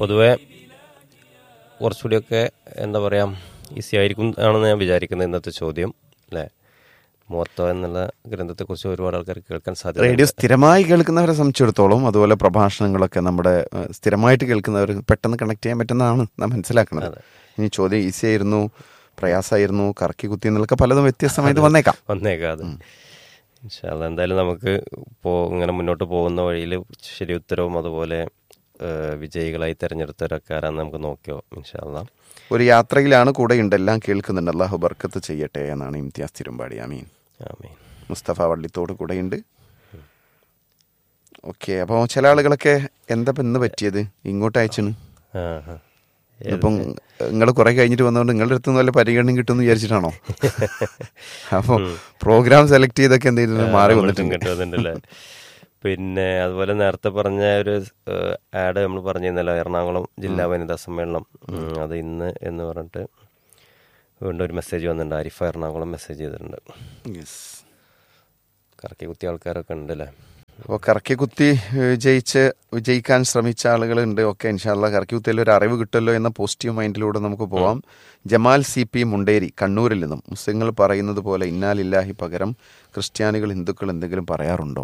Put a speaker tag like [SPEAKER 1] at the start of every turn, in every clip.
[SPEAKER 1] പൊതുവെ കുറച്ചുകൂടിയൊക്കെ എന്താ പറയുക ഈസി ആയിരിക്കും ആണെന്ന് ഞാൻ വിചാരിക്കുന്നത് ഇന്നത്തെ ചോദ്യം അല്ലേ മുഹത്ത എന്നുള്ള ഗ്രന്ഥത്തെക്കുറിച്ച് ഒരുപാട് ആൾക്കാർ കേൾക്കാൻ സാധ്യത
[SPEAKER 2] റേഡിയോ സ്ഥിരമായി കേൾക്കുന്നവരെ സംബന്ധിച്ചിടത്തോളം അതുപോലെ പ്രഭാഷണങ്ങളൊക്കെ നമ്മുടെ ഏഹ്, സ്ഥിരമായിട്ട് കേൾക്കുന്നവർ പെട്ടെന്ന് കണക്ട് ചെയ്യാൻ പറ്റുന്നതാണ് നാം മനസ്സിലാക്കുന്നത് ഇനി ചോദ്യം ഈസി ആയിരുന്നു പ്രയാസമായിരുന്നു കറക്കി കുത്തി എന്നൊക്കെ പലതും വ്യത്യസ്തമായിട്ട് വന്നേക്കാം
[SPEAKER 1] വന്നേക്കാതെ ഇൻഷാല്ല എന്തായാലും നമുക്ക് പോ ഇങ്ങനെ മുന്നോട്ട് പോകുന്ന വഴിയിൽ ശരി ഉത്തരവും അതുപോലെ ഏഹ്, വിജയികളായി തിരഞ്ഞെടുത്തവരൊക്കെ ആരാന്ന് നമുക്ക് നോക്കിയോ ഇൻഷാല്ല
[SPEAKER 2] ഒരു യാത്രയിലാണ് കൂടെ ഉണ്ട് എല്ലാം കേൾക്കുന്നുണ്ട് അള്ളാഹു ബർക്കത്ത് ചെയ്യട്ടെ എന്നാണ് ഇംതിയാസ് തിരുമ്പാടി അമീൻ
[SPEAKER 1] ആമീൻ
[SPEAKER 2] മുസ്തഫ വള്ളിത്തോട് കൂടെയുണ്ട് ഓക്കെ അപ്പോൾ ചില ആളുകളൊക്കെ എന്താ ഇപ്പം ഇന്ന് പറ്റിയത് ഇങ്ങോട്ട് അയച്ചാണ്
[SPEAKER 1] ആ ആ.
[SPEAKER 2] ഇപ്പം നിങ്ങൾ കുറെ കഴിഞ്ഞിട്ട് വന്നതുകൊണ്ട് നിങ്ങളുടെ അടുത്ത് നിന്ന് വല്ല പരിഗണന കിട്ടുമെന്ന് വിചാരിച്ചിട്ടാണോ അപ്പോൾ പ്രോഗ്രാം സെലക്ട് ചെയ്തൊക്കെ എന്തെങ്കിലും മാറി
[SPEAKER 1] നമ്മൾ
[SPEAKER 2] വന്നിട്ടുണ്ട്
[SPEAKER 1] ഇങ്ങോട്ട് വന്നിട്ടുണ്ടല്ലേ പിന്നെ അതുപോലെ നേരത്തെ പറഞ്ഞ ഒരു ആഡ് നമ്മൾ പറഞ്ഞിരുന്നല്ലോ എറണാകുളം ജില്ലാ വനിതാ സമ്മേളനം ഉം, അത് ഇന്ന് എന്ന് പറഞ്ഞിട്ട് വീണ്ടും ഒരു മെസ്സേജ് വന്നിട്ടുണ്ട് ആരിഫ എറണാകുളം മെസ്സേജ് ചെയ്തിട്ടുണ്ട്
[SPEAKER 2] Yes.
[SPEAKER 1] കറക്കി കുത്തിയ ആൾക്കാരൊക്കെ ഉണ്ടല്ലേ
[SPEAKER 2] അപ്പോൾ കറക്കി കുത്തി വിജയിച്ച് വിജയിക്കാൻ ശ്രമിച്ച ആളുകളുണ്ട് ഒക്കെ ഇൻഷാല്ല കറക്കി കുത്തിയിൽ ഒരു അറിവ് കിട്ടുമല്ലോ എന്ന പോസിറ്റീവ് മൈൻഡിലൂടെ നമുക്ക് പോവാം ജമാൽ സി പി മുണ്ടേരി കണ്ണൂരിൽ നിന്നും മുസ്ലിങ്ങൾ പറയുന്നത് പോലെ ഇന്നാലില്ലാഹി പകരം ക്രിസ്ത്യാനികൾ ഹിന്ദുക്കൾ എന്തെങ്കിലും പറയാറുണ്ടോ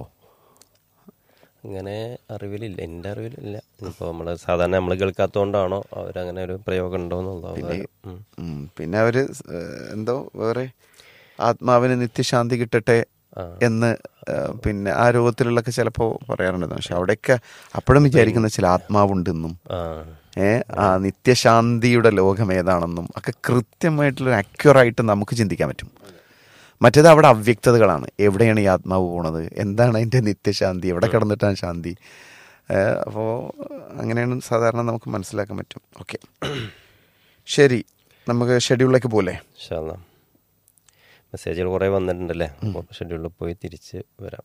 [SPEAKER 1] അങ്ങനെ അറിവിലില്ല എൻ്റെ അറിവിലില്ല ഇപ്പോൾ നമ്മൾ സാധാരണ നമ്മൾ കേൾക്കാത്തതുകൊണ്ടാണോ അവരങ്ങനെ ഒരു പ്രയോഗം ഉണ്ടോ എന്നുള്ളത് ഉം.
[SPEAKER 2] ഉം, പിന്നെ അവര് ഏഹ്, എന്തോ വേറെ ആത്മാവിന് നിത്യശാന്തി കിട്ടട്ടെ
[SPEAKER 1] ആ.
[SPEAKER 2] എന്ന് ഏഹ്, പിന്നെ ആ രൂപത്തിലുള്ളൊക്കെ ചിലപ്പോൾ പറയാറുണ്ട് പക്ഷെ അവിടെയൊക്കെ അപ്പോഴും വിചാരിക്കുന്ന ചില ആത്മാവുണ്ടെന്നും
[SPEAKER 1] ആ
[SPEAKER 2] ഏ ആ നിത്യശാന്തിയുടെ ലോകം ഏതാണെന്നും ഒക്കെ കൃത്യമായിട്ടുള്ള അക്യുറായിട്ട് നമുക്ക് ചിന്തിക്കാൻ പറ്റും മറ്റേത് അവിടെ അവ്യക്തതകളാണ് എവിടെയാണ് ഈ ആത്മാവ് പോണത് എന്താണ് അതിൻ്റെ നിത്യശാന്തി എവിടെ കിടന്നിട്ടാണ് ശാന്തി അപ്പോൾ അങ്ങനെയാണ് സാധാരണ നമുക്ക് മനസ്സിലാക്കാൻ പറ്റും ഓക്കെ ശരി നമുക്ക് ഷെഡ്യൂളിലേക്ക് പോലെ
[SPEAKER 1] ഇൻഷാല്ല മെസ്സേജുകൾ കുറേ വന്നിട്ടുണ്ടല്ലേ അപ്പോൾ ഷെഡ്യൂളിൽ പോയി തിരിച്ച് വരാം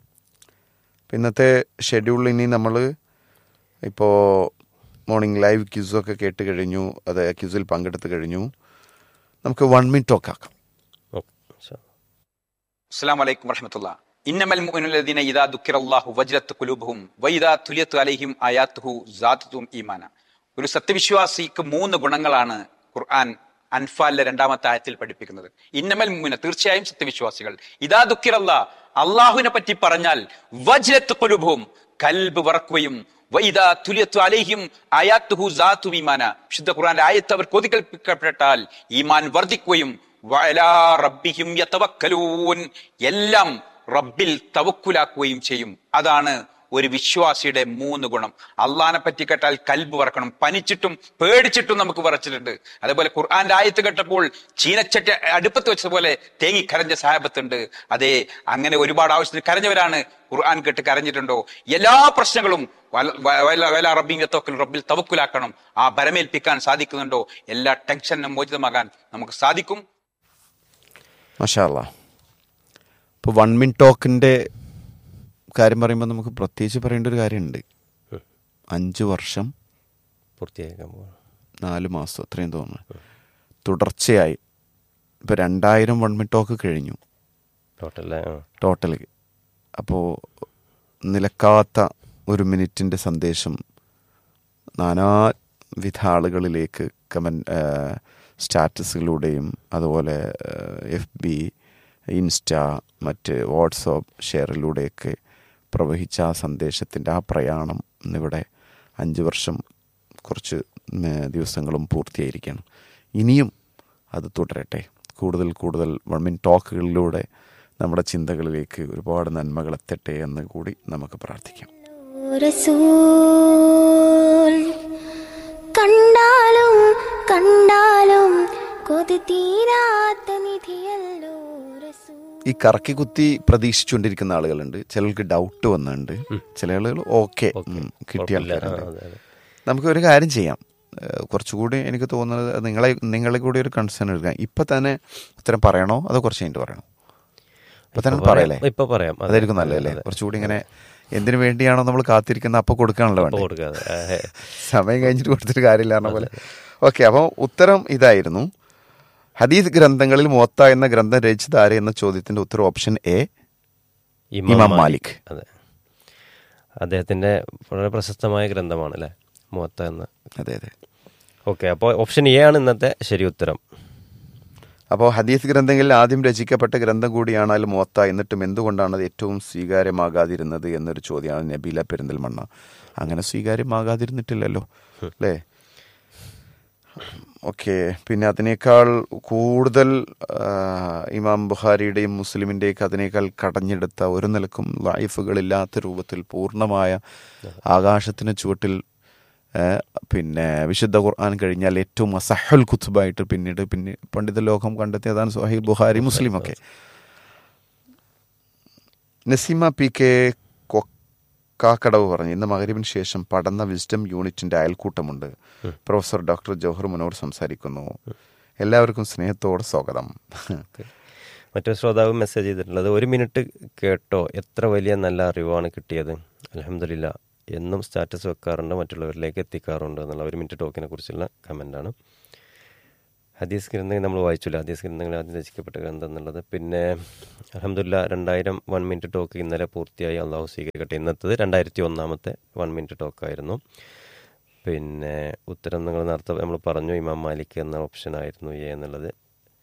[SPEAKER 2] ഇന്നത്തെ ഷെഡ്യൂളിൽ ഇനി നമ്മൾ ഇപ്പോൾ മോർണിംഗ് ലൈവ് ക്യൂസൊക്കെ കേട്ട് കഴിഞ്ഞു അത് ക്യൂസിൽ പങ്കെടുത്ത് കഴിഞ്ഞു നമുക്ക് വൺ മിനിറ്റ് ഒക്കെ ആക്കാം
[SPEAKER 1] ഓക്കെ ഇൻഷാല്ല
[SPEAKER 3] അസ്സാം വലൈക്കും വറഹമത്തുള്ള ഇന്നമൽ മുഅ്മിനുല്ലദീന ഇദാ ദുഃഖിറല്ലാഹു വജ്ലത്ത് ഖുലൂബുഹും വഇദാ തുലിയത്തു അലൈഹിം ആയാത്തുഹു സാദത്തുഹും ഈമാന ഒരു സത്യവിശ്വാസിക്ക് മൂന്ന് ഗുണങ്ങളാണ് ഖുർആൻ അൻഫാലിലെ രണ്ടാമത്തെ ആയത്തിൽ പഠിപ്പിക്കുന്നത് ഇന്നമൽ മുഅ്മിന തീർച്ചയായും സത്യവിശ്വാസികൾ ഇദാ ദുഃഖിറല്ല അള്ളാഹുവിനെ പറ്റി പറഞ്ഞാൽ വജ്ലത്ത് ഖുലൂബുഹും കൽബ് വറക്കുകയും വൈദാ തുലിയത്തു അലൈഹിം ആയാത്തുഹു സാത്തു ഈമാന വിശുദ്ധ ഖുർആന്റെ ആയത്ത് അവർ കൊതികൽപ്പിക്കപ്പെട്ടാൽ ഈമാൻ വർദ്ധിക്കുകയും വഅലാ റബ്ബിഹിം യതവക്കലൂൻ എല്ലാം റബ്ബിൽ തവക്കുലാക്കുകയും ചെയ്യും അതാണ് ഒരു വിശ്വാസിയുടെ മൂന്ന് ഗുണം അള്ളഹാനെ പറ്റി കേട്ടാൽ കൽബ് വറക്കണം പനിച്ചിട്ടും പേടിച്ചിട്ടും നമുക്ക് വറച്ചിട്ടുണ്ട് അതേപോലെ ഖുർആന്റെ ആയത്ത് കേട്ടപ്പോൾ ചീനച്ചട്ടി അടുപ്പത്ത് വെച്ചതുപോലെ തേങ്ങി കരഞ്ഞ സാഹബത്തുണ്ട് അതെ അങ്ങനെ ഒരുപാട് ആവശ്യത്തിന് കരഞ്ഞവരാണ് ഖുർആൻ കേട്ട് കരഞ്ഞിട്ടുണ്ടോ എല്ലാ പ്രശ്നങ്ങളും വല- വ- വല- വല റബ്ബിൻ യത്തവക്കൽ റബ്ബിൽ തവക്കുലാക്കണം ആ ഭരമേൽപ്പിക്കാൻ സാധിക്കുന്നുണ്ടോ എല്ലാ ടെൻഷനും മോചിതമാകാൻ നമുക്ക് സാധിക്കും
[SPEAKER 2] മഷാല്ല ഇപ്പോൾ വൺ മിൻ ടോക്കിൻ്റെ കാര്യം പറയുമ്പോൾ നമുക്ക് പ്രത്യേകിച്ച് പറയേണ്ട ഒരു കാര്യമുണ്ട് അഞ്ച് വർഷം
[SPEAKER 1] പൂർത്തിയാക്കാൻ പോകണം
[SPEAKER 2] നാല് മാസം അത്രയും തോന്നുന്നു തുടർച്ചയായി ഇപ്പോൾ രണ്ടായിരം വൺ മിൻ ടോക്ക് കഴിഞ്ഞു
[SPEAKER 1] ടോട്ടൽ ആ
[SPEAKER 2] ടോട്ടൽ അപ്പോൾ നിലക്കാത്ത ഒരു മിനിറ്റിൻ്റെ സന്ദേശം നാനാവിധ ആളുകളിലേക്ക് കമൻ സ്റ്റാറ്റസുകളിലൂടെയും അതുപോലെ എഫ് ബി ഇൻസ്റ്റ മറ്റ് വാട്സപ്പ് ഷെയറിലൂടെയൊക്കെ പ്രവഹിച്ച ആ സന്ദേശത്തിൻ്റെ ആ പ്രയാണം ഇന്നിവിടെ അഞ്ച് വർഷം കുറച്ച് ഉം, ദിവസങ്ങളും പൂർത്തിയായിരിക്കുകയാണ് ഇനിയും അത് തുടരട്ടെ കൂടുതൽ കൂടുതൽ വൺമിൻ ടോക്കുകളിലൂടെ നമ്മുടെ ചിന്തകളിലേക്ക് ഒരുപാട് നന്മകൾ എത്തട്ടെ എന്ന് കൂടി നമുക്ക് പ്രാർത്ഥിക്കാം
[SPEAKER 4] റസൂൽ കണ്ടാലും കണ്ടാലും കൊതി തീരാത്ത നിധിയല്ലോ റസൂൽ
[SPEAKER 2] ഈ കറക്കി കുത്തി പ്രതീക്ഷിച്ചുകൊണ്ടിരിക്കുന്ന ആളുകളുണ്ട് ചിലർക്ക് ഡൗട്ട് വന്നിട്ടുണ്ട് ചില ആളുകൾ ഓക്കെ കിട്ടിയ
[SPEAKER 1] കുഴപ്പമില്ല. ആ,
[SPEAKER 2] ആൾക്കാരുണ്ട്
[SPEAKER 1] അതെ, അതെ.
[SPEAKER 2] നമുക്ക് ഒരു കാര്യം ചെയ്യാം ഏഹ് കുറച്ചുകൂടി എനിക്ക് തോന്നുന്നത് നിങ്ങളെ നിങ്ങളെ കൂടി ഒരു കൺസേൺ എടുക്കാം ഇപ്പൊ തന്നെ ഉത്തരം പറയണോ അതോ കുറച്ച് കഴിഞ്ഞിട്ട് പറയണോ ഇപ്പൊ തന്നെ
[SPEAKER 1] ഇപ്പൊ
[SPEAKER 2] പറയല്ലേ
[SPEAKER 1] പറയാം. ഇപ്പൊ പറയാം അതെ.
[SPEAKER 2] അതായിരിക്കും നല്ലതല്ലേ കുറച്ചുകൂടി ഇങ്ങനെ എന്തിനു വേണ്ടിയാണോ നമ്മൾ കാത്തിരിക്കുന്ന അപ്പൊ കൊടുക്കാണല്ലോ
[SPEAKER 1] ഇപ്പൊ
[SPEAKER 2] വേണ്ടത്
[SPEAKER 1] കൊടുക്കാതെ ആ, ഹേ.
[SPEAKER 2] സമയം കഴിഞ്ഞിട്ട് കൊടുത്തിട്ട് കാര്യമില്ല പറഞ്ഞ പോലെ ഓക്കെ അപ്പോൾ ഉത്തരം ഇതായിരുന്നു ഹദീസ് ഗ്രന്ഥങ്ങളിൽ മുവത്ത എന്ന ഗ്രന്ഥം രചിച്ചത് ആര് എന്ന ചോദ്യത്തിന്റെ ഉത്തരം ഓപ്ഷൻ എ ഇമാം മാലിക്.
[SPEAKER 1] അതെ അദ്ദേഹത്തിന്റെ വളരെ പ്രശസ്തമായ ഗ്രന്ഥമാണ് അല്ലേ മുഹത്ത എന്ന
[SPEAKER 2] അതെ അതെ
[SPEAKER 1] ഓക്കെ അപ്പോൾ ഓപ്ഷൻ എ ആണ് ഇന്നത്തെ ശരി ഉത്തരം
[SPEAKER 2] അപ്പോൾ ഹദീസ് ഗ്രന്ഥങ്ങളിൽ ആദ്യം രചിക്കപ്പെട്ട ഗ്രന്ഥം കൂടിയാണ് അൽ മോത്ത എന്നിട്ടും എന്തുകൊണ്ടാണ് അത് ഏറ്റവും സ്വീകാര്യമാകാതിരുന്നത് എന്നൊരു ചോദ്യമാണ് നബീല പെരിന്തൽമണ്ണ അങ്ങനെ സ്വീകാര്യമാകാതിരുന്നിട്ടില്ലല്ലോ അല്ലേ ഓക്കെ പിന്നെ അതിനേക്കാൾ കൂടുതൽ ആ, ഇമാം ബുഖാരിയുടെയും മുസ്ലിമിൻ്റെയൊക്കെ അതിനേക്കാൾ കടഞ്ഞെടുത്ത ഒരു നിലക്കും ലൈഫുകളില്ലാത്ത രൂപത്തിൽ പൂർണ്ണമായ ആകാശത്തിന് ചുവട്ടിൽ ആ, പിന്നെ വിശുദ്ധ ഖുർആൻ കഴിഞ്ഞാൽ ഏറ്റവും അസഹൽ കുത്തുബായിട്ട് പിന്നീട് പിന്നെ പണ്ഡിത ലോകം കണ്ടെത്തിയതാണ് സുഹൈൽ ബുഖാരി മുസ്ലിം ഒക്കെ നസീമ പി കെ കാക്കടവ് പറഞ്ഞു ഇന്ന് മകരീബിന് ശേഷം പഠന വിസ്ഡം യൂണിറ്റിന്റെ അയൽക്കൂട്ടമുണ്ട് പ്രൊഫസർ ഡോക്ടർ ജോഹർ മുനോർ സംസാരിക്കുന്നു എല്ലാവർക്കും സ്നേഹത്തോടെ സ്വാഗതം
[SPEAKER 1] മറ്റൊരു ശ്രോതാവ് മെസ്സേജ് ചെയ്തിട്ടുള്ളത് ഒരു മിനിറ്റ് കേട്ടോ എത്ര വലിയ നല്ല അറിവാണ് കിട്ടിയത് അലഹമില്ല എന്നും സ്റ്റാറ്റസ് വെക്കാറുണ്ട് മറ്റുള്ളവരിലേക്ക് എത്തിക്കാറുണ്ട് എന്നുള്ള ഒരു മിനിറ്റ് ടോക്കിനെ കുറിച്ചുള്ള കമൻ്റാണ് ഹദീസ് ഗ്രന്ഥങ്ങൾ നമ്മൾ വായിച്ചില്ല ഹദീസ് ഗ്രന്ഥങ്ങൾ ആദ്യം രചിക്കപ്പെട്ട ഗ്രന്ഥം എന്നുള്ളത് പിന്നെ അലഹമില്ല രണ്ടായിരം വൺ മിനിറ്റ് ടോക്ക് ഇന്നലെ പൂർത്തിയായി അള്ളാഹു സ്വീകരിക്കട്ടെ ഇന്നത്തത് രണ്ടായിരത്തി ഒന്നാമത്തെ വൺ മിനിറ്റ് ടോക്കായിരുന്നു പിന്നെ ഉത്തരം നിങ്ങൾ നേരത്തെ നമ്മൾ പറഞ്ഞു ഇമാം മാലിക് എന്ന ഓപ്ഷൻ ആയിരുന്നു എ എന്നുള്ളത്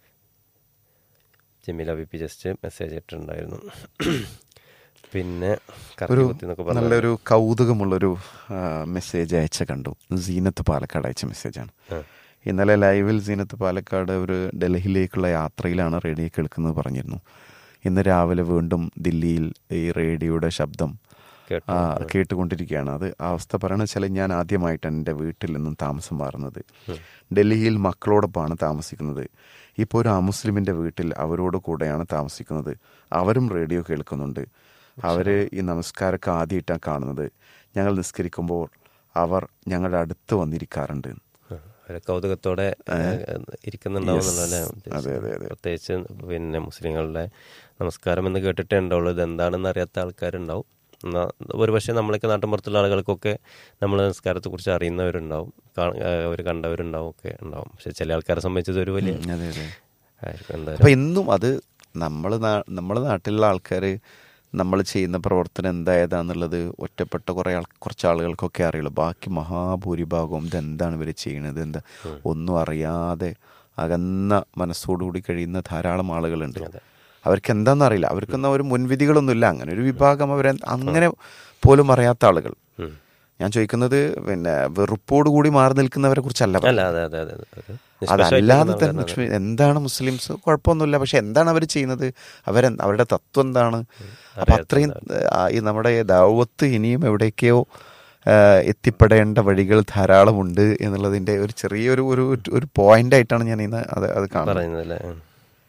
[SPEAKER 1] Jameela B P just message ഇട്ടിട്ടുണ്ടായിരുന്നു പിന്നെ കറക്റ്റ്
[SPEAKER 2] ഒരു
[SPEAKER 1] കുത്തി എന്നൊക്കെ പറഞ്ഞു
[SPEAKER 2] നല്ലൊരു കൗതുകമുള്ളൊരു ആ, മെസ്സേജ് അയച്ച കണ്ടു സീനത്ത് പാലക്കാട് അയച്ച മെസ്സേജാണ്
[SPEAKER 1] ആ.
[SPEAKER 2] ഇന്നലെ ലൈവിൽ സീനത്ത് പാലക്കാട് ഒരു ഡൽഹിയിലേക്കുള്ള യാത്രയിലാണ് റേഡിയോ കേൾക്കുന്നത് പറഞ്ഞിരുന്നു ഇന്ന് രാവിലെ വീണ്ടും ദില്ലിയിൽ ഈ റേഡിയോയുടെ ശബ്ദം
[SPEAKER 1] കേട്ടു.
[SPEAKER 2] ആ, കേട്ടുകൊണ്ടിരിക്കുകയാണ് അത് ആ അവസ്ഥ പറയണ വെച്ചാൽ ഞാൻ ആദ്യമായിട്ടാണ് എൻ്റെ വീട്ടിൽ നിന്നും താമസം മാറുന്നത് ഡൽഹിയിൽ മക്കളോടൊപ്പമാണ് താമസിക്കുന്നത് ഇപ്പോൾ ഒരു അമുസ്ലിമിൻ്റെ വീട്ടിൽ അവരോട് കൂടെയാണ് താമസിക്കുന്നത് അവരും റേഡിയോ കേൾക്കുന്നുണ്ട് അവർ ഈ നമസ്കാരമൊക്കെ ആദ്യമായിട്ടാണ് കാണുന്നത് ഞങ്ങൾ നിസ്കരിക്കുമ്പോൾ അവർ ഞങ്ങളുടെ അടുത്ത് വന്നിരിക്കാറുണ്ട്
[SPEAKER 1] ആ, ഒരു കൗതുകത്തോടെ ഇരിക്കുന്നുണ്ടാവും
[SPEAKER 2] Yes.
[SPEAKER 1] എന്നുള്ളതല്ലേ
[SPEAKER 2] അതെ, അതെ, അതെ.
[SPEAKER 1] പ്രത്യേകിച്ച് പിന്നെ മുസ്ലിങ്ങളുടെ നമസ്കാരം എന്ന് കേട്ടിട്ടേ ഉണ്ടാവുള്ളൂ ഇത് എന്താണെന്ന് അറിയാത്ത ആൾക്കാരുണ്ടാവും എന്നാ ഒരുപക്ഷെ നമ്മളൊക്കെ നാട്ടിൻപുറത്തുള്ള ആളുകൾക്കൊക്കെ നമ്മൾ നമസ്കാരത്തെ കുറിച്ച് അറിയുന്നവരുണ്ടാവും അവർ കണ്ടവരുണ്ടാവും ഒക്കെ ഉണ്ടാവും പക്ഷെ ചില ആൾക്കാരെ സംബന്ധിച്ചത് ഒരു വലിയ
[SPEAKER 2] ഉം, അതെ അതെ
[SPEAKER 1] ആയിരിക്കും എന്തായാലും
[SPEAKER 2] അപ്പൊ ഇന്നും അത് നമ്മൾ നമ്മുടെ നാട്ടിലുള്ള ആൾക്കാർ നമ്മൾ ചെയ്യുന്ന പ്രവർത്തനം എന്തായതാന്നുള്ളത് ഒറ്റപ്പെട്ട കുറെ ആൾ കുറച്ച് ആളുകൾക്കൊക്കെ അറിയുള്ളൂ ബാക്കി മഹാഭൂരിഭാഗവും ഇതെന്താണ് ഇവർ ചെയ്യണത് എന്താ ഒന്നും അറിയാതെ അകന്ന മനസ്സോടുകൂടി കഴിയുന്ന ധാരാളം ആളുകളുണ്ട് അവർക്ക് എന്താണെന്ന് അറിയില്ല അവർക്കൊന്നും ഒരു മുൻവിധികളൊന്നുമില്ല അങ്ങനെ ഒരു വിഭാഗം അവരെ അങ്ങനെ പോലും അറിയാത്ത ആളുകൾ
[SPEAKER 1] ഉം.
[SPEAKER 2] ഞാൻ ചോദിക്കുന്നത് പിന്നെ വെറുപ്പോട് കൂടി മാറി നിൽക്കുന്നവരെ കുറിച്ചല്ല
[SPEAKER 1] അല്ല അതെ അതെ അതെ ഒരു നിഷ്പക്ഷമായിട്ട്
[SPEAKER 2] അതല്ലാതെ
[SPEAKER 1] നിൽക്കുന്ന
[SPEAKER 2] തന്നെ
[SPEAKER 1] ആൾക്കാരാണ്.
[SPEAKER 2] പക്ഷേ എന്താണ് മുസ്ലിംസ് കുഴപ്പമൊന്നുമില്ല പക്ഷെ എന്താണ് അവർ ചെയ്യുന്നത് അവർ അവരുടെ തത്വം എന്താണ് അപ്പൊ അത്രയും ആ, ഈ നമ്മുടെ ദാവത്ത് ഇനിയും എവിടേക്കോ ആ, എത്തിപ്പെടേണ്ട വഴികൾ ധാരാളമുണ്ട് എന്നുള്ളതിന്റെ ഒരു ചെറിയൊരു ഒരു ഒരു പോയിന്റ് ആയിട്ടാണ് ഞാൻ ഇന്ന് അത് അത് കാണുന്നത്
[SPEAKER 1] പറയുന്നതല്ലേ ഉം.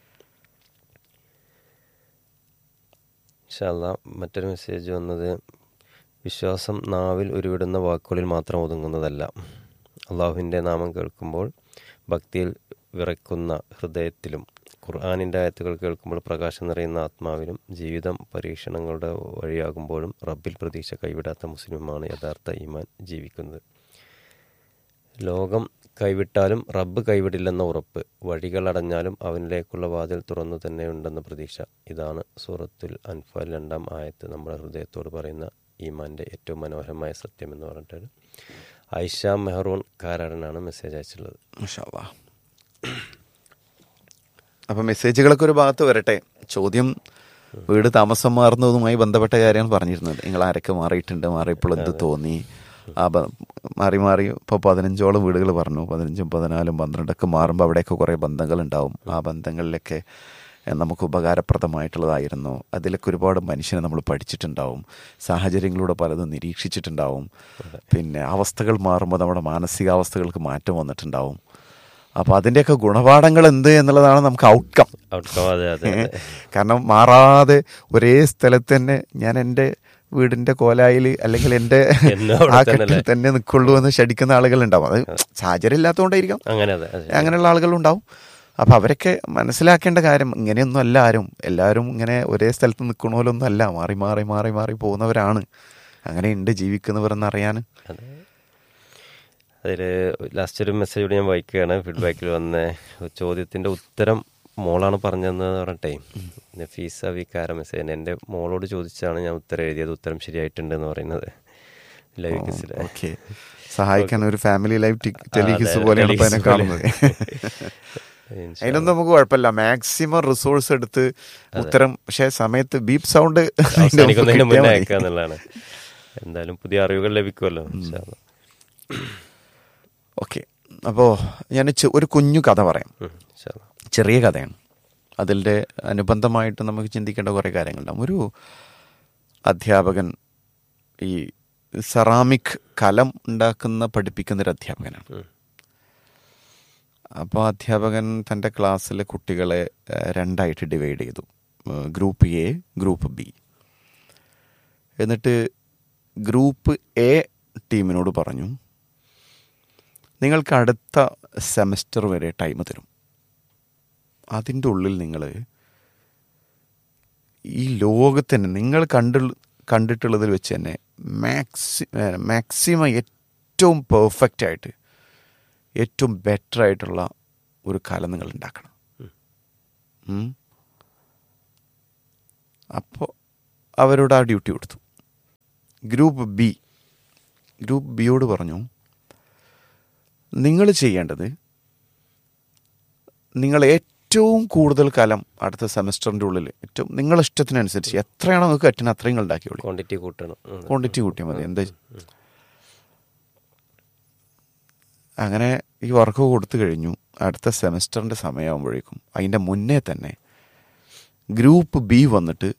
[SPEAKER 1] ഇൻഷാല്ല മറ്റൊരു മെസ്സേജ് വന്നത് വിശ്വാസം നാവിൽ ഉരുവിടുന്ന വാക്കുകളിൽ മാത്രം ഒതുങ്ങുന്നതല്ല അള്ളാഹുവിൻ്റെ നാമം കേൾക്കുമ്പോൾ ഭക്തിയിൽ വിറയ്ക്കുന്ന ഹൃദയത്തിലും ഖുർആാനിൻ്റെ ആയത്തുകൾ കേൾക്കുമ്പോൾ പ്രകാശം നിറയുന്ന ആത്മാവിലും ജീവിതം പരീക്ഷണങ്ങളുടെ വഴിയാകുമ്പോഴും റബ്ബിൽ പ്രതീക്ഷ കൈവിടാത്ത മുസ്ലിമാണ് യഥാർത്ഥ ഈമാൻ ജീവിക്കുന്നത് ലോകം കൈവിട്ടാലും റബ്ബ് കൈവിടില്ലെന്ന ഉറപ്പ് വഴികളടഞ്ഞാലും അവനിലേക്കുള്ള വാതിൽ തുറന്നു തന്നെയുണ്ടെന്ന പ്രതീക്ഷ ഇതാണ് സൂറത്തുൽ അൻഫാൽ രണ്ടാം ആയത്ത് നമ്മുടെ ഹൃദയത്തോട് പറയുന്ന ഈമാൻ്റെ ഏറ്റവും മനോഹരമായ സത്യം എന്ന് പറഞ്ഞിട്ട് ഐഷ മെഹറൂൺ കാരാടനാണ് മെസ്സേജ് അയച്ചിട്ടുള്ളത്
[SPEAKER 2] മാഷാ അല്ലാ. അപ്പൊ മെസ്സേജുകളൊക്കെ ഒരു ഭാഗത്ത് വരട്ടെ ചോദ്യം വീട് താമസം മാറുന്നതുമായി ബന്ധപ്പെട്ട കാര്യമാണ് പറഞ്ഞിരുന്നത് നിങ്ങൾ ആരൊക്കെ മാറിയിട്ടുണ്ട് മാറിയപ്പോൾ എന്ത് തോന്നി ആ ബ- മാറി മാറി ഇപ്പോൾ പതിനഞ്ചോളം വീടുകൾ പറഞ്ഞു പതിനഞ്ചും പതിനാലും പന്ത്രണ്ടൊക്കെ മാറുമ്പോൾ അവിടെയൊക്കെ കുറേ ബന്ധങ്ങൾ ഉണ്ടാവും ആ ബന്ധങ്ങളിലൊക്കെ എ, നമുക്ക് ഉപകാരപ്രദമായിട്ടുള്ളതായിരുന്നു അതിലൊക്കെ ഒരുപാട് മനുഷ്യനെ നമ്മൾ പഠിച്ചിട്ടുണ്ടാവും സാഹചര്യങ്ങളിലൂടെ പലതും നിരീക്ഷിച്ചിട്ടുണ്ടാവും പിന്നെ അവസ്ഥകൾ മാറുമ്പോൾ നമ്മുടെ മാനസികാവസ്ഥകൾക്ക് മാറ്റം വന്നിട്ടുണ്ടാവും അപ്പോൾ അതിൻ്റെയൊക്കെ ഗുണപാഠങ്ങൾ എന്ത് എന്നുള്ളതാണ് നമുക്ക് ഔട്ട്കം
[SPEAKER 1] ഔട്ട്കം അതെ അതെ അതെ
[SPEAKER 2] കാരണം മാറാതെ ഒരേ സ്ഥലത്ത് തന്നെ ഞാൻ എൻ്റെ വീടിന്റെ കോലായിൽ അല്ലെങ്കിൽ എൻ്റെ
[SPEAKER 1] എന്നും അവിടെ
[SPEAKER 2] ആ
[SPEAKER 1] തന്നെ
[SPEAKER 2] കെട്ടിൽ തന്നെ നിൽക്കുള്ളൂ എന്ന് ശടിക്കുന്ന ആളുകളുണ്ടാവും അത് സാഹചര്യം ഇല്ലാത്തതുകൊണ്ടായിരിക്കാം
[SPEAKER 1] അങ്ങനെ അതെ അതെ
[SPEAKER 2] അങ്ങനെയുള്ള ആളുകളുണ്ടാവും അപ്പം അവരൊക്കെ മനസ്സിലാക്കേണ്ട കാര്യം ഇങ്ങനെയൊന്നും അല്ല ആരും എല്ലാവരും ഇങ്ങനെ ഒരേ സ്ഥലത്ത് നിൽക്കണമല്ലൊന്നും അല്ല മാറി മാറി മാറി മാറി പോകുന്നവരാണ് അങ്ങനെ ഉണ്ട് ജീവിക്കുന്നവർ എന്നറിയാൻ
[SPEAKER 1] അതെ അതിൽ ലാസ്റ്റ് ഒരു മെസ്സേജ് കൂടി ഞാൻ വായിക്കുകയാണ് ഫീഡ്ബാക്കിൽ വന്ന ചോദ്യത്തിൻ്റെ ഉത്തരം മോളാണ് പറഞ്ഞതെന്ന് പറഞ്ഞിട്ടേ നഫീസ വികാര മെസ്സേജ് എൻ്റെ മോളോട് ചോദിച്ചാണ് ഞാൻ ഉത്തരം എഴുതിയത് ഉത്തരം ശരിയായിട്ടുണ്ട് എന്ന് പറയുന്നത് ലൈവ് കിസിൽ
[SPEAKER 2] ഓക്കെ സഹായിക്കാൻ ഒരു ഫാമിലി ലൈഫ് ടെലിഹിസ്
[SPEAKER 1] അതെ,
[SPEAKER 2] പോലെയാണ് ഇപ്പൊ അതിനെ
[SPEAKER 1] ടെലിഹിസ് പോലെ.
[SPEAKER 2] കാണുന്നത്
[SPEAKER 1] ഇൻഷാ
[SPEAKER 2] അതിനൊന്നും നമുക്ക് കുഴപ്പമില്ല മാക്സിമം റിസോഴ്സ് എടുത്ത് ഉത്തരം പക്ഷെ സമയത്ത് ബീപ്പ് സൗണ്ട്
[SPEAKER 1] അവസാനിക്കുന്നതിന് മുന്നേ അയക്കാന്നുള്ളതാണ് എന്തായാലും പുതിയ അറിവുകൾ ലഭിക്കുമല്ലോ ഇൻഷാ അല്ലാ.
[SPEAKER 2] ഓക്കെ അപ്പോൾ ഞാൻ ചെ- ഒരു കുഞ്ഞു കഥ പറയാം
[SPEAKER 1] ഉം, ഇൻഷാ അല്ലാ.
[SPEAKER 2] ചെറിയ കഥയാണ് അതിൻ്റെ അനുബന്ധമായിട്ട് നമുക്ക് ചിന്തിക്കേണ്ട കുറേ കാര്യങ്ങളുണ്ടാവും ഒരു അധ്യാപകൻ ഈ സെറാമിക് കലം ഉണ്ടാക്കുന്ന പഠിപ്പിക്കുന്ന ഒരു അധ്യാപകനാണ്
[SPEAKER 1] ഉം.
[SPEAKER 2] അപ്പോൾ അധ്യാപകൻ തൻ്റെ ക്ലാസ്സിലെ കുട്ടികളെ ഏഹ്, രണ്ടായിട്ട് ഡിവൈഡ് ചെയ്തു ഏഹ്, ഗ്രൂപ്പ് എ ഗ്രൂപ്പ് ബി എന്നിട്ട് ഗ്രൂപ്പ് എ ടീമിനോട് പറഞ്ഞു നിങ്ങൾക്ക് അടുത്ത സെമസ്റ്റർ വരെ ടൈം തരും അതിൻ്റെ ഉള്ളിൽ നിങ്ങൾ ഈ ലോകത്തന്നെ നിങ്ങൾ കണ്ടു കണ്ടിട്ടുള്ളതിൽ വെച്ച് തന്നെ മാക്സി മാക്സിമം ഏറ്റവും പെർഫെക്റ്റ് ആയിട്ട് ഏറ്റവും ബെറ്റർ ആയിട്ടുള്ള ഒരു കല നിങ്ങൾ ഉണ്ടാക്കണം അപ്പോൾ അവരോട് ആ ഡ്യൂട്ടി കൊടുത്തു ഗ്രൂപ്പ് ബി ഗ്രൂപ്പ് ബിയോട് പറഞ്ഞു നിങ്ങൾ ചെയ്യേണ്ടത് നിങ്ങൾ ഏറ്റവും കൂടുതൽ കാലം അടുത്ത സെമസ്റ്ററിൻ്റെ ഉള്ളിൽ ഏറ്റവും നിങ്ങളുടെ ഇഷ്ടത്തിനനുസരിച്ച് എത്രയാണോ നിങ്ങൾക്ക് പറ്റുന്നത് അത്രയും നിങ്ങൾ ഉണ്ടാക്കിയോളൂ
[SPEAKER 1] ക്വാണ്ടിറ്റി കൂട്ടണം ഉം.
[SPEAKER 2] ക്വാണ്ടിറ്റി കൂട്ടിയാൽ മതി എന്താ അങ്ങനെ ഈ വർക്ക് കൊടുത്തു കഴിഞ്ഞു അടുത്ത സെമസ്റ്ററിൻ്റെ സമയമാകുമ്പോഴേക്കും അതിൻ്റെ മുന്നേ തന്നെ ഗ്രൂപ്പ് ബി വന്നിട്ട്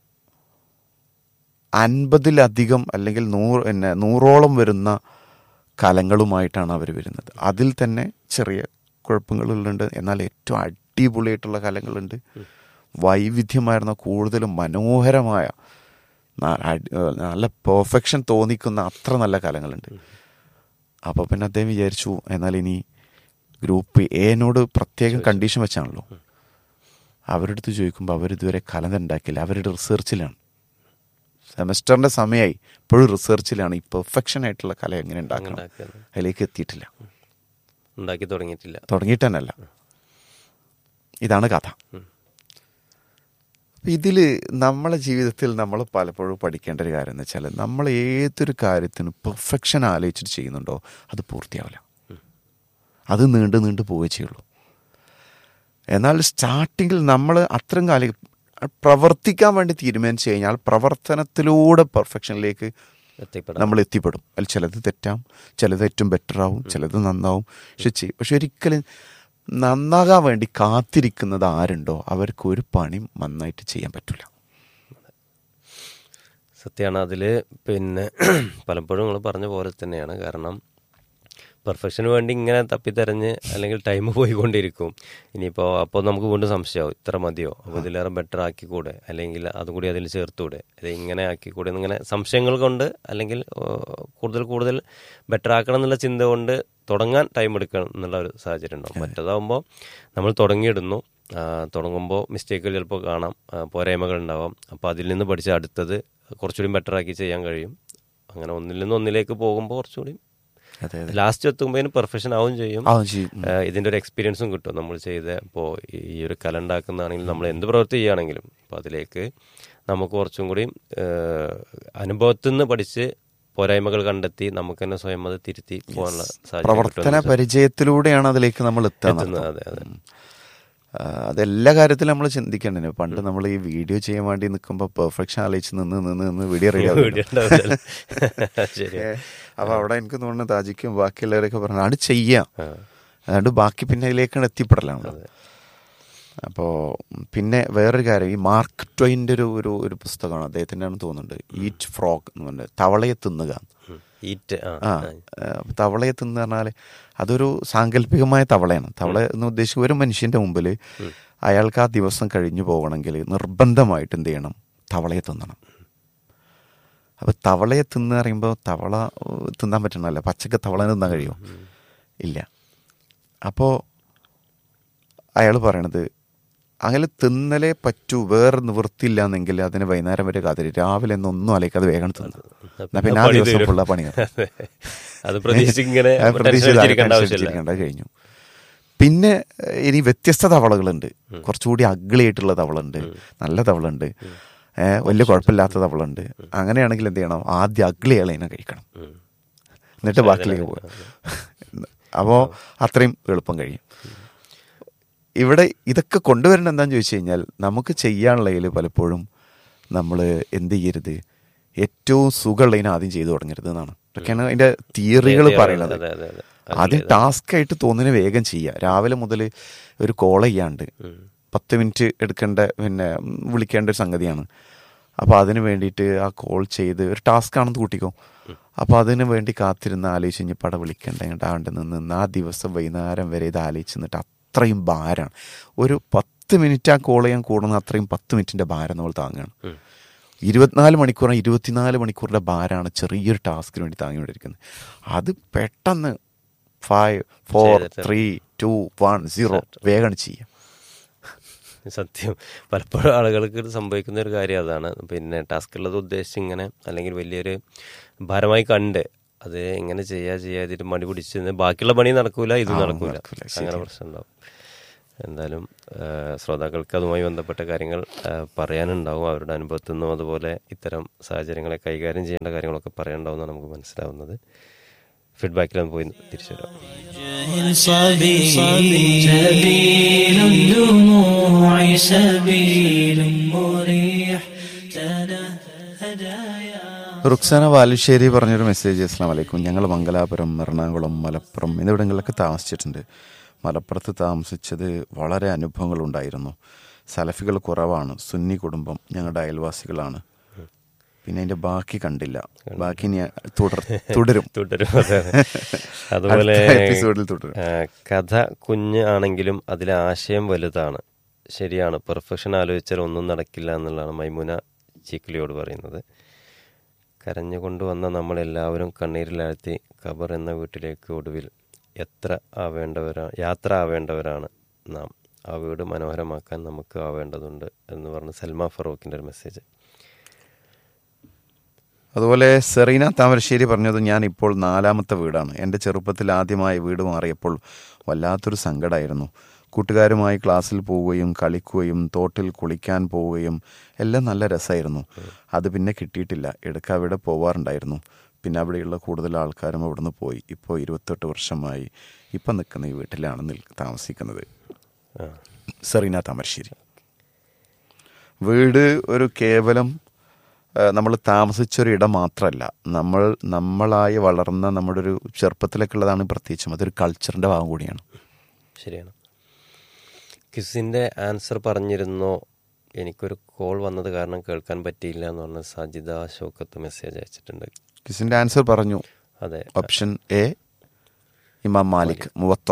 [SPEAKER 2] അൻപതിലധികം അല്ലെങ്കിൽ നൂറ് പിന്നെ നൂറോളം വരുന്ന കലങ്ങളുമായിട്ടാണ് അവർ വരുന്നത് അതിൽ തന്നെ ചെറിയ കുഴപ്പങ്ങളുണ്ട് എന്നാൽ ഏറ്റവും അടിപൊളിയായിട്ടുള്ള കലങ്ങളുണ്ട് വൈവിധ്യമായിരുന്ന കൂടുതലും മനോഹരമായ ന- അടി- ഏഹ് നല്ല പെർഫെക്ഷൻ തോന്നിക്കുന്ന അത്ര നല്ല കലങ്ങളുണ്ട് അപ്പോൾ പിന്നെ അദ്ദേഹം വിചാരിച്ചു എന്നാൽ ഇനി ഗ്രൂപ്പ് എനോട് പ്രത്യേകം കണ്ടീഷൻ വെച്ചാണല്ലോ അവരുടെ അടുത്ത് ചോദിക്കുമ്പോൾ അവരിതുവരെ കലം ഉണ്ടാക്കില്ല അവരുടെ റിസർച്ചിലാണ് സെമസ്റ്ററിൻ്റെ സമയമായി ഇപ്പോഴും റിസർച്ചിലാണ് ഈ പെർഫെക്ഷൻ ആയിട്ടുള്ള കല എങ്ങനെ ഉണ്ടാക്കണം
[SPEAKER 1] ഉണ്ടാക്കുന്നത്.
[SPEAKER 2] അതിലേക്ക് എത്തിയിട്ടില്ല
[SPEAKER 1] ഉണ്ടാക്കി തുടങ്ങിയിട്ടില്ല
[SPEAKER 2] തുടങ്ങിയിട്ട് തന്നെയല്ല ഇതാണ് കഥ ഇതിൽ നമ്മളെ ജീവിതത്തിൽ നമ്മൾ പലപ്പോഴും പഠിക്കേണ്ട ഒരു കാര്യം എന്ന് വെച്ചാൽ നമ്മൾ ഏതൊരു കാര്യത്തിനും പെർഫെക്ഷൻ ആലോചിച്ചിട്ട് ചെയ്യുന്നുണ്ടോ അത് പൂർത്തിയാവില്ല അത് നീണ്ടു നീണ്ടു പോവുകയേ ചെയ്യുള്ളൂ എന്നാൽ സ്റ്റാർട്ടിങ്ങിൽ നമ്മൾ അത്രയും കാലം പ്രവർത്തിക്കാൻ വേണ്ടി തീരുമാനിച്ചു കഴിഞ്ഞാൽ പ്രവർത്തനത്തിലൂടെ പെർഫെക്ഷനിലേക്ക്
[SPEAKER 1] എത്തിപ്പെടാം
[SPEAKER 2] നമ്മൾ എത്തിപ്പെടും അതിൽ ചിലത് തെറ്റാം ചിലത് ഏറ്റവും ബെറ്റർ ആവും ചിലത് നന്നാവും പക്ഷെ ചെയ്യും പക്ഷെ ഒരിക്കലും നന്നാകാൻ വേണ്ടി കാത്തിരിക്കുന്നത് ആരുണ്ടോ അവർക്ക് ഒരു പണിയും നന്നായിട്ട് ചെയ്യാൻ പറ്റില്ല
[SPEAKER 1] സത്യമാണ് അതിൽ പിന്നെ പലപ്പോഴും നിങ്ങൾ പറഞ്ഞ പോലെ തന്നെയാണ് കാരണം പെർഫെക്ഷന് വേണ്ടി ഇങ്ങനെ തപ്പിത്തെരഞ്ഞ് അല്ലെങ്കിൽ ടൈം പോയിക്കൊണ്ടിരിക്കും ഇനിയിപ്പോൾ അപ്പോൾ നമുക്ക് വീണ്ടും സംശയമാവും ഇത്ര മതിയോ അപ്പോൾ ഇതിലേറെ ബെറ്റർ ആക്കിക്കൂടെ അല്ലെങ്കിൽ അതും കൂടി അതിൽ ചേർത്തൂടെ ഇത് ഇങ്ങനെ ആക്കിക്കൂടെ എന്നിങ്ങനെ സംശയങ്ങൾ കൊണ്ട് അല്ലെങ്കിൽ ഓ, കൂടുതൽ കൂടുതൽ ബെറ്റർ ആക്കണം എന്നുള്ള ചിന്ത കൊണ്ട് തുടങ്ങാൻ ടൈം എടുക്കണം എന്നുള്ള ഒരു സാഹചര്യം ഉണ്ടാവും മറ്റേതാകുമ്പോൾ നമ്മൾ തുടങ്ങിയിടുന്നു ആ, തുടങ്ങുമ്പോൾ മിസ്റ്റേക്കുകൾ ചിലപ്പോൾ കാണാം ആ, പോരായ്മകൾ ഉണ്ടാവാം അപ്പോൾ അതിൽ നിന്ന് പഠിച്ച അടുത്തത് കുറച്ചുകൂടി ബെറ്റർ ആക്കി ചെയ്യാൻ കഴിയും അങ്ങനെ ഒന്നിൽ നിന്ന് ഒന്നിലേക്ക് പോകുമ്പോൾ കുറച്ചുകൂടി
[SPEAKER 2] അതെ അതെ
[SPEAKER 1] ലാസ്റ്റ് എത്തുമ്പോൾ പെർഫെക്ഷൻ ആവും ചെയ്യും
[SPEAKER 2] ആ ചെയ്യും
[SPEAKER 1] ആ, ഇതിന്റെ ഒരു എക്സ്പീരിയൻസും കിട്ടും നമ്മൾ ചെയ്ത ഇപ്പോൾ ഈ ഒരു കല ഉണ്ടാക്കുന്നതാണെങ്കിലും നമ്മൾ എന്ത് പ്രവൃത്തി ചെയ്യുകയാണെങ്കിലും അപ്പോൾ അതിലേക്ക് നമുക്ക് കുറച്ചും കൂടി അനുഭവത്തിൽ നിന്ന് പഠിച്ച് പോരായ്മകൾ കണ്ടെത്തി നമുക്ക് തന്നെ സ്വയം അത് തിരുത്തി പോകാനുള്ള സാഹചര്യം
[SPEAKER 2] പ്രവർത്തന
[SPEAKER 1] കിട്ടുമെന്ന്
[SPEAKER 2] പരിചയത്തിലൂടെയാണ് അതിലേക്ക് നമ്മൾ
[SPEAKER 1] എത്തുന്നത്.
[SPEAKER 2] എത്തുന്നത്
[SPEAKER 1] അതെ അതെ
[SPEAKER 2] ആ, അതെല്ലാ കാര്യത്തിലും നമ്മൾ ചിന്തിക്കേണ്ടത് പണ്ട് നമ്മൾ ഈ വീഡിയോ ചെയ്യാൻ വേണ്ടി നിൽക്കുമ്പോൾ പെർഫെക്ഷൻ ആലോചിച്ച് നിന്ന് നിന്ന് നിന്ന് വീഡിയോ റെഡി
[SPEAKER 1] വീഡിയോ ഉണ്ടാവില്ല. ശരി
[SPEAKER 2] അപ്പൊ അവിടെ എനിക്ക് തോന്നുന്നു താജിക്കും ബാക്കിയുള്ളവരൊക്കെ പറഞ്ഞു അത് ചെയ്യാം
[SPEAKER 1] ആ.
[SPEAKER 2] അതുകൊണ്ട് ബാക്കി പിന്നെ അതിലേക്കാണ് എത്തിപ്പെടലാണ് അപ്പോൾ പിന്നെ വേറൊരു കാര്യം ഈ മാർക്ക് ട്വൈൻ്റെ ഒരു ഒരു ഒരു പുസ്തകമാണ് അദ്ദേഹത്തിൻ്റെ ആണെന്ന് തോന്നുന്നുണ്ട് ഈറ്റ് ഫ്രോഗ് എന്ന് പറഞ്ഞിട്ട് തവളയെ തിന്നുക
[SPEAKER 1] ഉം. ഈറ്റ് ആ
[SPEAKER 2] ആ ഏഹ് തവളയെ തിന്ന് പറഞ്ഞാൽ അതൊരു സാങ്കല്പികമായ തവളയാണ് തവള എന്ന് ഉദ്ദേശിക്കുക ഒരു മനുഷ്യന്റെ മുമ്പിൽ അയാൾക്ക് ആ ദിവസം കഴിഞ്ഞു പോകണമെങ്കിൽ നിർബന്ധമായിട്ട് എന്ത് ചെയ്യണം തവളയെ തിന്നണം അപ്പൊ തവളയെ തിന്ന് പറയുമ്പോൾ തവള ഏഹ് തിന്നാൻ പറ്റണമല്ലോ പച്ചക്ക് തവള തിന്നാൻ കഴിയുമോ ഇല്ല അപ്പോൾ അയാൾ പറയണത് അങ്ങനെ തിന്നലേ പറ്റൂ വേറെ നിവൃത്തിയില്ല എന്നെങ്കിൽ അതിന് വൈകുന്നേരം വരെ കാത്തിരി രാവിലെ ഒന്നും അലക്കാതെ വേഗം തിന്നു എന്നാ പിന്നെ ആ
[SPEAKER 1] പണി
[SPEAKER 2] ദിവസം
[SPEAKER 1] തീരും.
[SPEAKER 2] ഫുള്ള പണി
[SPEAKER 1] അതെ. അത് പ്രതീക്ഷിച്ച് ഇങ്ങനെ
[SPEAKER 2] ആ, പ്രതീക്ഷിച്ച്
[SPEAKER 1] ടെൻഷൻ അടിച്ചിരിക്കേണ്ട
[SPEAKER 2] ടെൻഷൻ
[SPEAKER 1] ആവശ്യമില്ല
[SPEAKER 2] അടിച്ചിരിക്കേണ്ട കഴിഞ്ഞു പിന്നെ ഏഹ്, ഇനി വ്യത്യസ്ത തവളകളുണ്ട് കുറച്ചുകൂടി അഗ്ലി ആയിട്ടുള്ള തവളുണ്ട് നല്ല തവളുണ്ട് ഏഹ്, വലിയ കുഴപ്പമില്ലാത്ത തവളുണ്ട് അങ്ങനെയാണെങ്കിൽ എന്ത് ചെയ്യണം ആദ്യം അഗ്ലി ഇളയിനെ കഴിക്കണം
[SPEAKER 1] ഉം.
[SPEAKER 2] എന്നിട്ട് ബാക്കിലേക്ക് പോകും അപ്പോൾ അത്രയും എളുപ്പം കഴിയും ഇവിടെ ഇതൊക്കെ കൊണ്ടുവരണം എന്താന്ന് ചോദിച്ചു കഴിഞ്ഞാൽ നമുക്ക് ചെയ്യാനുള്ളതിൽ പലപ്പോഴും നമ്മൾ എന്ത് ചെയ്യരുത് ഏറ്റവും സുഖമുള്ളതിനെ ആദ്യം ചെയ്തു തുടങ്ങരുത് എന്നാണ് ഇതൊക്കെയാണ് അതിന്റെ തിയറികൾ
[SPEAKER 1] അതെ,
[SPEAKER 2] പറയുന്നത്
[SPEAKER 1] അതെ, അതെ, അതെ.
[SPEAKER 2] ആദ്യം ടാസ്ക് ആയിട്ട് തോന്നുന്നതിന് വേഗം ചെയ്യുക രാവിലെ മുതൽ ഒരു കോൾ ചെയ്യാണ്ട് പത്ത് മിനിറ്റ് എടുക്കേണ്ട പിന്നെ ഉം, വിളിക്കേണ്ട ഒരു സംഗതിയാണ് അപ്പോൾ അതിന് വേണ്ടിയിട്ട് ആ കോൾ ചെയ്ത് ഒരു ടാസ്ക് ആണെന്ന് കൂട്ടിക്കോ അപ്പോൾ അതിന് വേണ്ടി കാത്തിരുന്ന് ആലോചിച്ച് കഴിഞ്ഞ് പട വിളിക്കണ്ട ഇങ്ങോട്ട് ആണ്ട് നിന്ന് നിന്ന് ആ ദിവസം വൈകുന്നേരം വരെ ഇത് ആലോചിച്ച് നിന്നിട്ട് അത്രയും ഭാരമാണ് ഒരു പത്ത് മിനിറ്റ് ആ കോൾ ചെയ്യാൻ കൂടുന്ന അത്രയും പത്ത് മിനിറ്റിൻ്റെ ഭാരം നമ്മൾ താങ്ങുകയാണ് ഇരുപത്തിനാല് മണിക്കൂർ ഇരുപത്തിനാല് മണിക്കൂറിൻ്റെ ഭാരമാണ് ചെറിയൊരു ടാസ്കിന് വേണ്ടി താങ്ങിക്കൊണ്ടിരിക്കുന്നത് അത് പെട്ടെന്ന് ഫൈവ് ഫോർ
[SPEAKER 1] ചെയ്തിട്ട്.
[SPEAKER 2] ത്രീ ടു വൺ സീറോ വേഗം ചെയ്യാം
[SPEAKER 1] സത്യം പലപ്പോഴും ആളുകൾക്ക് ഇത് സംഭവിക്കുന്ന ഒരു കാര്യം അതാണ് പിന്നെ ടാസ്ക് ഉള്ളത് ഉദ്ദേശിച്ച് ഇങ്ങനെ അല്ലെങ്കിൽ വലിയൊരു ഭാരമായി കണ്ട് അത് എങ്ങനെ ചെയ്യാ ചെയ്യാതിട്ട് മടി പിടിച്ച് നിന്ന് ബാക്കിയുള്ള പണി നടക്കൂല ഇത്
[SPEAKER 2] ആ,
[SPEAKER 1] നടക്കൂല
[SPEAKER 2] നടക്കൂല,
[SPEAKER 1] അങ്ങനെ
[SPEAKER 2] ശരിയാണ്.
[SPEAKER 1] പ്രശ്നം ഉണ്ടാവും എന്തായാലും ആ, ശ്രോതാക്കൾക്ക് അതുമായി ബന്ധപ്പെട്ട കാര്യങ്ങൾ ആ, പറയാനുണ്ടാവും അവരുടെ അനുഭവത്തിൽ നിന്നും അതുപോലെ ഇത്തരം സാഹചര്യങ്ങളെ കൈകാര്യം ചെയ്യേണ്ട കാര്യങ്ങളൊക്കെ പറയാനുണ്ടാവും നമുക്ക് മനസ്സിലാവുന്നത് ഫീഡ്ബാക്കിലൊന്ന് പോയി തിരിച്ചു വരാം
[SPEAKER 5] صبي سبيل الدموع سبيل مريح هدايا
[SPEAKER 2] റുക്സാന വാലുശ്ശേരി പറഞ്ഞൊരു മെസ്സേജ് അസ്ലാം വലൈക്കും ഞങ്ങൾ മംഗലാപുരം എറണാകുളം മലപ്പുറം എന്നിവിടങ്ങളിലൊക്കെ താമസിച്ചിട്ടുണ്ട് മലപ്പുറത്ത് താമസിച്ചത് വളരെ അനുഭവങ്ങളുണ്ടായിരുന്നു സലഫികൾ കുറവാണ് സുന്നി കുടുംബം ഞങ്ങളുടെ അയൽവാസികളാണ് പിന്നെ അതിന്റെ ബാക്കി കണ്ടില്ല ബാക്കി ഇനി തുടർ തുടരും
[SPEAKER 1] തുടരും അതെ, അതെ. അതുപോലെ
[SPEAKER 2] അടുത്ത എപ്പിസോഡിൽ തുടരും.
[SPEAKER 1] ആ, കഥ കുഞ്ഞ് ആണെങ്കിലും അതിലെ ആശയം വലുതാണ് ശരിയാണ് പെർഫെക്ഷൻ ആലോചിച്ചാൽ ഒന്നും നടക്കില്ല എന്നുള്ളതാണ് മൈമുന ചീക്കിലിയോട് പറയുന്നത് കരഞ്ഞുകൊണ്ട് വന്ന നമ്മളെല്ലാവരും കണ്ണീരിലാഴ്ത്തി ഖബർ എന്ന വീട്ടിലേക്ക് ഒടുവിൽ എത്ര ആവേണ്ടവരാ യാത്ര ആവേണ്ടവരാണ് നാം ആ വീട് മനോഹരമാക്കാൻ നമുക്ക് ആവേണ്ടതുണ്ട് എന്ന് പറഞ്ഞ് സൽമാ ഫറൂഖിൻ്റെ ഒരു മെസ്സേജ്
[SPEAKER 2] അതുപോലെ സെറീന താമരശ്ശേരി പറഞ്ഞത് ഞാൻ ഇപ്പോൾ നാലാമത്തെ വീടാണ് എൻ്റെ ചെറുപ്പത്തിൽ ആദ്യമായി വീട് മാറിയപ്പോൾ വല്ലാത്തൊരു സങ്കടമായിരുന്നു കൂട്ടുകാരുമായി ക്ലാസ്സിൽ പോവുകയും കളിക്കുകയും തോട്ടിൽ കുളിക്കാൻ പോവുകയും എല്ലാം നല്ല രസമായിരുന്നു അത് പിന്നെ കിട്ടിയിട്ടില്ല ഇടയ്ക്ക് അവിടെ പോവാറുണ്ടായിരുന്നു പിന്നെ അവിടെയുള്ള കൂടുതൽ ആൾക്കാരും അവിടുന്ന് പോയി ഇപ്പോൾ ഇരുപത്തെട്ട് വർഷമായി ഇപ്പം നിൽക്കുന്ന ഈ വീട്ടിലാണ് നിൽ താമസിക്കുന്നത്
[SPEAKER 1] ആ
[SPEAKER 2] സെറീന താമരശ്ശേരി വീട് ഒരു കേവലം നമ്മൾ താമസിച്ചൊരു ഇടം മാത്രമല്ല നമ്മൾ നമ്മളായി വളർന്ന നമ്മുടെ ഒരു ചെറുപ്പത്തിലൊക്കെ ഉള്ളതാണ് പ്രത്യേകിച്ചും അതൊരു കൾച്ചറിൻ്റെ ഭാഗം കൂടിയാണ്
[SPEAKER 1] ശരിയാണ് ക്വിസിൻ്റെ ആൻസർ പറഞ്ഞിരുന്നോ എനിക്കൊരു കോൾ വന്നത് കാരണം കേൾക്കാൻ പറ്റിയില്ല എന്ന് പറഞ്ഞ സജിത ഷോക്കത്ത് മെസ്സേജ് അയച്ചിട്ടുണ്ട്
[SPEAKER 2] കിസിൻ്റെ ആൻസർ പറഞ്ഞു
[SPEAKER 1] അതെ
[SPEAKER 2] ഓപ്ഷൻ എ ഇമാം മാലിക് മുവത്ത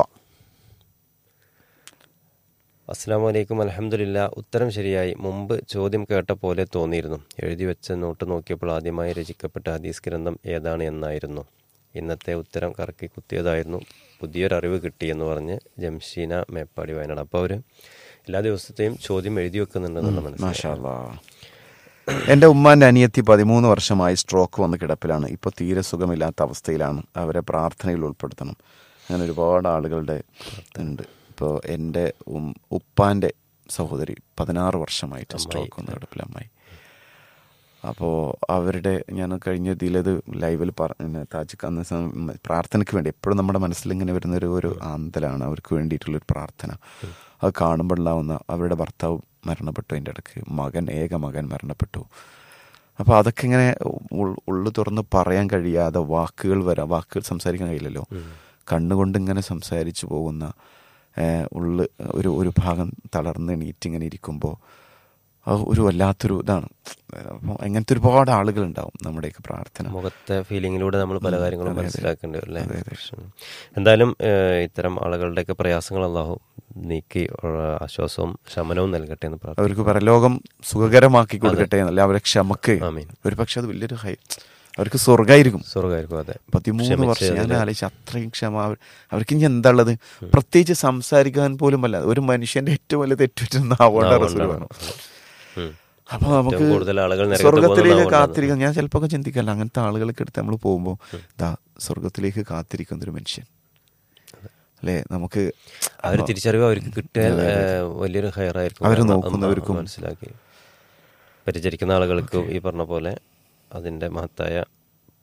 [SPEAKER 1] അസ്സാം വലൈക്കും അലഹമില്ല ഉത്തരം ശരിയായി മുമ്പ് ചോദ്യം കേട്ട പോലെ തോന്നിയിരുന്നു എഴുതി വെച്ച നോട്ട് നോക്കിയപ്പോൾ ആദ്യമായി രചിക്കപ്പെട്ട ഹദീസ് ഗ്രന്ഥം ഏതാണ് എന്നായിരുന്നു ഇന്നത്തെ ഉത്തരം കറക്കി കുത്തിയതായിരുന്നു പുതിയൊരു അറിവ് കിട്ടി എന്ന് പറഞ്ഞ് ജംഷീന മേപ്പാടി വയനാട് അപ്പോൾ അവർ എല്ലാ ദിവസത്തെയും ചോദ്യം എഴുതി വെക്കുന്നുണ്ടെന്നുള്ള മനസ്സിലായി
[SPEAKER 2] മാഷാല്ലാ എൻ്റെ ഉമ്മാൻ്റെ അനിയത്തി പതിമൂന്ന് വർഷമായി സ്ട്രോക്ക് വന്ന് കിടപ്പിലാണ് ഇപ്പോൾ തീരെ സുഖമില്ലാത്ത അവസ്ഥയിലാണ് അവരെ പ്രാർത്ഥനയിൽ ഉൾപ്പെടുത്തണം അങ്ങനെ ഒരുപാട് ആളുകളുടെ ഉണ്ട് ഇപ്പോൾ എൻ്റെ ഉം- ഉപ്പാൻ്റെ സഹോദരി പതിനാറ് വർഷമായിട്ട് സ്ട്രോക്ക് വന്ന് കിടപ്പിൽ അമ്മായി അപ്പോൾ അവരുടെ ഞാൻ കഴിഞ്ഞ ഇതിലത് ലൈവിൽ പറഞ്ഞ താജിക്ക് അന്ന് സം- പ്രാർത്ഥനയ്ക്ക് വേണ്ടി എപ്പോഴും നമ്മുടെ മനസ്സിൽ ഇങ്ങനെ വരുന്നൊരു ഒരു ആന്തലാണ് അവർക്ക് വേണ്ടിയിട്ടുള്ളൊരു പ്രാർത്ഥന അത് കാണുമ്പോഴുണ്ടാവുന്ന അവരുടെ ഭർത്താവ് മരണപ്പെട്ടു അതിൻ്റെ ഇടയ്ക്ക് മകൻ ഏക മകൻ മരണപ്പെട്ടു അപ്പോൾ അതൊക്കെ ഇങ്ങനെ ഉൾ- ഉള്ളു തുറന്ന് പറയാൻ കഴിയാതെ വാക്കുകൾ വരാം വാക്കുകൾ സംസാരിക്കാൻ കഴിയില്ലല്ലോ കണ്ണുകൊണ്ട് ഇങ്ങനെ സംസാരിച്ചു പോകുന്ന ഏഹ്, ഉള്ളു ഒരു ഒരു ഭാഗം തളർന്ന് എണീറ്റ് ഇങ്ങനെ ഇരിക്കുമ്പോൾ അത് ഒരു വല്ലാത്തൊരു ഇതാണ് അപ്പോൾ അങ്ങനത്തെ ഒരുപാട് ആളുകളുണ്ടാവും നമ്മുടെയൊക്കെ പ്രാർത്ഥന
[SPEAKER 1] മുഖത്തെ ഫീലിങ്ങിലൂടെ നമ്മൾ പല കാര്യങ്ങളും
[SPEAKER 2] അതെ, അതെ.
[SPEAKER 1] മനസ്സിലാക്കേണ്ടി വരും അല്ലേ
[SPEAKER 2] അതെ, അതെ.
[SPEAKER 1] ഉം. എന്തായാലും ഏഹ്, ഇത്തരം ആളുകളുടെയൊക്കെ പ്രയാസങ്ങൾ അള്ളാഹു നീക്കി ഏഹ്, ആശ്വാസവും ശമനവും നൽകട്ടെ എന്ന് പ്രാർത്ഥിക്കുന്നു
[SPEAKER 2] അവർക്ക് പരലോകം സുഖകരമാക്കി കൊടുക്കട്ടെ എന്നല്ല അവരെ ക്ഷമക്ക്
[SPEAKER 1] ആമീൻ.
[SPEAKER 2] ഒരു പക്ഷെ അത് വലിയൊരു ഹൈ അവർക്ക് സ്വർഗമായിരിക്കും
[SPEAKER 1] സ്വർഗമായിരിക്കും അതെ
[SPEAKER 2] പതിമൂന്ന്
[SPEAKER 1] ക്ഷമിച്ച്
[SPEAKER 2] വർഷം ഞാൻ
[SPEAKER 1] അതില്
[SPEAKER 2] ആലോചിച്ച് അത്രയും ക്ഷമ അവർ- അവർക്ക് ഇനി എന്താ ഉള്ളത് പ്രത്യേകിച്ച് സംസാരിക്കാൻ പോലും അല്ല ഒരു മനുഷ്യന്റെ ഏറ്റവും വലിയ തെറ്റുപറ്റുന്ന ആവേണ്ട
[SPEAKER 1] നാവുകൊണ്ടാണ്.
[SPEAKER 2] റസൂൽ വേണം
[SPEAKER 1] ഉം.
[SPEAKER 2] അപ്പൊ നമുക്ക്
[SPEAKER 1] ഏറ്റവും കൂടുതൽ ആളുകൾ നരകത്തിൽ
[SPEAKER 2] സ്വർഗത്തിലേക്ക്
[SPEAKER 1] പോകുന്നത്
[SPEAKER 2] കാത്തിരിക്കാൻ ഞാൻ ചിലപ്പോ ഒക്കെ ചിന്തിക്കല്ല അങ്ങനത്തെ ആളുകളൊക്കെ എടുത്ത് നമ്മൾ പോകുമ്പോൾ ദാ സ്വർഗത്തിലേക്ക് കാത്തിരിക്കുന്ന ഒരു മനുഷ്യൻ അല്ലേ നമുക്ക്
[SPEAKER 1] ആ ഒരു തിരിച്ചറിവ് അവർക്ക് കിട്ടിയാൽ ഏഹ്, വലിയൊരു ഹയറായിരിക്കും
[SPEAKER 2] അവര്
[SPEAKER 1] കാരണം
[SPEAKER 2] നോക്കുന്നവർക്കും.
[SPEAKER 1] അത് മനസ്സിലാക്കി പരിചരിക്കുന്ന ആളുകൾക്കും ഈ പറഞ്ഞ പോലെ അതിന്റെ മഹത്തായ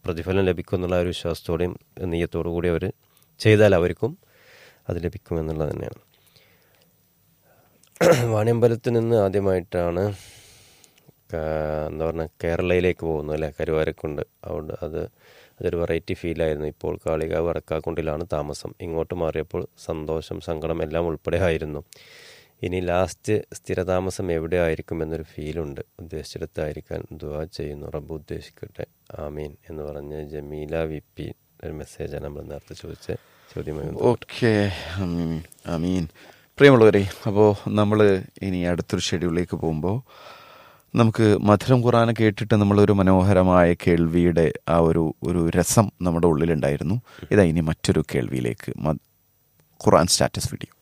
[SPEAKER 1] പ്രതിഫലം ലഭിക്കും എന്നുള്ള ആ ഒരു വിശ്വാസത്തോടെയും നെയ്യത്തോടു കൂടി അവർ ചെയ്താൽ അവർക്കും അത് ലഭിക്കും എന്നുള്ളത് തന്നെയാണ് വാണിയമ്പലത്തിൽ നിന്ന് ആദ്യമായിട്ടാണ് കാ- എന്താ പറയുക കേരളയിലേക്ക് പോകുന്നു അല്ലേ കരുവാരക്കുണ്ട് അതുകൊണ്ട് അത് അതൊരു വെറൈറ്റി ഫീലായിരുന്നു ഇപ്പോൾ കാളികാവ് വടക്കാക്കുണ്ടിലാണ് താമസം ഇങ്ങോട്ട് മാറിയപ്പോൾ സന്തോഷം സങ്കടം എല്ലാം ഉൾപ്പെടെ ആയിരുന്നു ഇനി ലാസ്റ്റ് സ്ഥിരതാമസം എവിടെ ആയിരിക്കും എന്നൊരു ഫീലുണ്ട് ഉദ്ദേശിച്ചിടത്തായിരിക്കാൻ ദുവാ ചെയ്യുന്നു റബ്ബ് ഉദ്ദേശിക്കട്ടെ ആമീൻ എന്ന് പറഞ്ഞ് ജമീല വി പി ഒരു മെസ്സേജാണ് നമ്മൾ നേരത്തെ ചോദിച്ച ചോദ്യമായി ബന്ധപ്പെട്ടത്.
[SPEAKER 2] ഓക്കെ അമീൻ പ്രിയമുള്ളവരെ അപ്പോൾ നമ്മൾ ഇനി അടുത്തൊരു ഷെഡ്യൂളിലേക്ക് പോകുമ്പോൾ നമുക്ക് മധുരം ഖുറാന കേട്ടിട്ട് നമ്മളൊരു മനോഹരമായ കേൾവിയുടെ ആ ഒരു ഒരു രസം നമ്മുടെ ഉള്ളിലുണ്ടായിരുന്നു ഇതാ ഇനി മറ്റൊരു കേൾവിയിലേക്ക് മ- ഖുറാൻ സ്റ്റാറ്റസ് വീഡിയോ